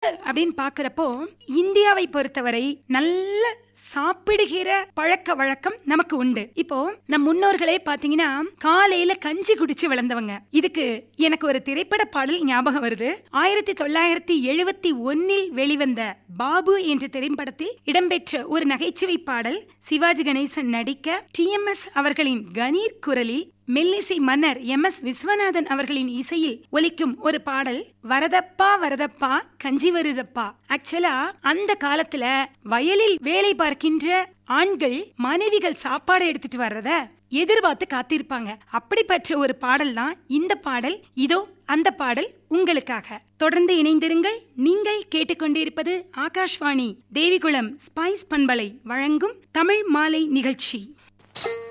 அப்படின்னு பாக்குறப்போ இந்தியாவை பொறுத்தவரை நல்ல சாப்பிடுகிற பழக்க வழக்கம் நமக்கு உண்டு இப்போ நம் முன்னோர்களே பாத்தீங்கன்னா காலையில கஞ்சி குடிச்சு வளர்ந்தவங்க இதுக்கு எனக்கு ஒரு திரைப்பட பாடல் ஞாபகம் வருது ஆயிரத்தி தொள்ளாயிரத்தி எழுபத்தி ஒன்னில் வெளிவந்த பாபு என்ற திரைப்படத்தில் இடம்பெற்ற ஒரு நகைச்சுவை பாடல் சிவாஜி கணேசன் நடிக்க டிஎம்எஸ் அவர்களின் கணீர் குரலில் மெல்லிசை மன்னர் எம் எஸ் விஸ்வநாதன் அவர்களின் இசையில் ஒலிக்கும் ஒரு பாடல் வரதப்பா வரதப்பா கஞ்சி வருதப்பா ஆக்சுவலா அந்த காலத்துல வயலில் வேலை பார்க்கின்ற ஆண்கள் மனைவிகள் சாப்பாடு எடுத்துட்டு வர்றத எதிர்பார்த்து காத்திருப்பாங்க அப்படிப்பட்ட ஒரு பாடல் தான் இந்த பாடல் இதோ அந்த பாடல் உங்களுக்காக தொடர்ந்து இணைந்திருங்கள் நீங்கள் கேட்டுக்கொண்டிருப்பது ஆகாஷ்வாணி தேவிகுளம் ஸ்பைஸ் பண்பலை வழங்கும் தமிழ் மாலை நிகழ்ச்சி